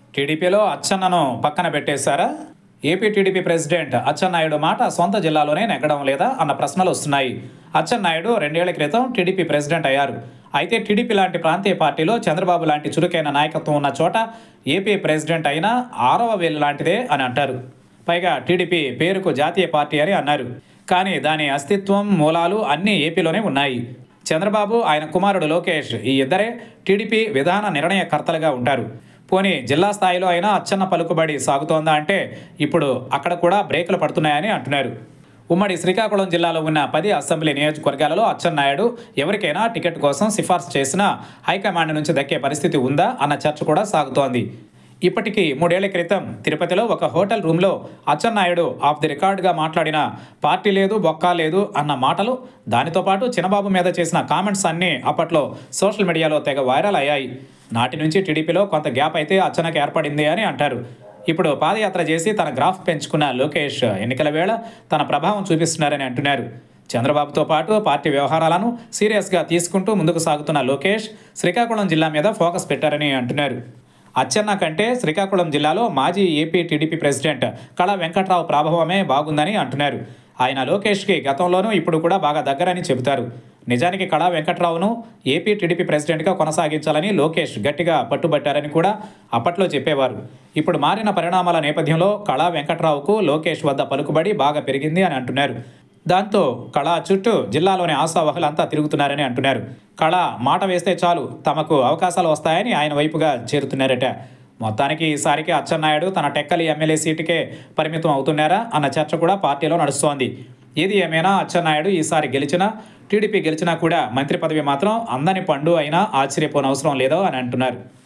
టీడీపీలో అచ్చెన్నను పక్కన పెట్టేశారా ఏపీ టీడీపీ ప్రెసిడెంట్ అచ్చెన్నాయుడు మాట సొంత జిల్లాలోనే నెగ్గడం లేదా అన్న ప్రశ్నలు వస్తున్నాయి అచ్చెన్నాయుడు రెండేళ్ల క్రితం టీడీపీ ప్రెసిడెంట్ అయ్యారు అయితే టీడీపీ లాంటి ప్రాంతీయ పార్టీలో చంద్రబాబు లాంటి చురుకైన నాయకత్వం ఉన్న చోట ఏపీ ప్రెసిడెంట్ అయినా ఆరవ వేలు లాంటిదే అని అంటారు పైగా టీడీపీ పేరుకు జాతీయ పార్టీ అని అన్నారు కానీ దాని అస్తిత్వం మూలాలు అన్నీ ఏపీలోనే ఉన్నాయి చంద్రబాబు ఆయన కుమారుడు లోకేష్ ఈ ఇద్దరే టీడీపీ విధాన నిర్ణయకర్తలుగా ఉంటారు పోనీ జిల్లా స్థాయిలో అయినా అచ్చన్న పలుకుబడి సాగుతోందా అంటే ఇప్పుడు అక్కడ కూడా బ్రేకులు పడుతున్నాయని అంటున్నారు ఉమ్మడి శ్రీకాకుళం జిల్లాలో ఉన్న పది అసెంబ్లీ నియోజకవర్గాలలో అచ్చెన్నాయుడు ఎవరికైనా టికెట్ కోసం సిఫార్సు చేసినా హైకమాండ్ నుంచి దక్కే పరిస్థితి ఉందా అన్న చర్చ కూడా సాగుతోంది ఇప్పటికీ మూడేళ్ల క్రితం తిరుపతిలో ఒక హోటల్ రూమ్లో అచ్చెన్నాయుడు ఆఫ్ ది రికార్డ్గా మాట్లాడిన పార్టీ లేదు బొక్క లేదు అన్న మాటలు దానితో పాటు చిన్నబాబు మీద చేసిన కామెంట్స్ అన్నీ అప్పట్లో సోషల్ మీడియాలో తెగ వైరల్ అయ్యాయి నాటి నుంచి టీడీపీలో కొంత గ్యాప్ అయితే అచ్చనకు ఏర్పడింది అని అంటారు ఇప్పుడు పాదయాత్ర చేసి తన గ్రాఫ్ పెంచుకున్న లోకేష్ ఎన్నికల వేళ తన ప్రభావం చూపిస్తున్నారని అంటున్నారు చంద్రబాబుతో పాటు పార్టీ వ్యవహారాలను సీరియస్గా తీసుకుంటూ ముందుకు సాగుతున్న లోకేష్ శ్రీకాకుళం జిల్లా మీద ఫోకస్ పెట్టారని అంటున్నారు అచ్చెన్న కంటే శ్రీకాకుళం జిల్లాలో మాజీ ఏపీ టీడీపీ ప్రెసిడెంట్ కళా వెంకట్రావు ప్రభావమే బాగుందని అంటున్నారు ఆయన లోకేష్కి గతంలోనూ ఇప్పుడు కూడా బాగా దగ్గరని చెబుతారు నిజానికి కళా వెంకట్రావును ఏపీ టీడీపీ ప్రెసిడెంట్గా కొనసాగించాలని లోకేష్ గట్టిగా పట్టుబట్టారని కూడా అప్పట్లో చెప్పేవారు ఇప్పుడు మారిన పరిణామాల నేపథ్యంలో కళా వెంకట్రావుకు లోకేష్ వద్ద పలుకుబడి బాగా పెరిగింది అని అంటున్నారు దాంతో కళ చుట్టూ జిల్లాలోని ఆశావహులంతా తిరుగుతున్నారని అంటున్నారు కళ మాట వేస్తే చాలు తమకు అవకాశాలు వస్తాయని ఆయన వైపుగా చేరుతున్నారట మొత్తానికి ఈసారికి అచ్చెన్నాయుడు తన టెక్కలి ఎమ్మెల్యే సీటుకే పరిమితం అవుతున్నారా అన్న చర్చ కూడా పార్టీలో నడుస్తోంది ఏది ఏమైనా అచ్చెన్నాయుడు ఈసారి గెలిచినా టీడీపీ గెలిచినా కూడా మంత్రి పదవి మాత్రం అందని పండు అయినా ఆశ్చర్యపోనవసరం లేదో అని అంటున్నారు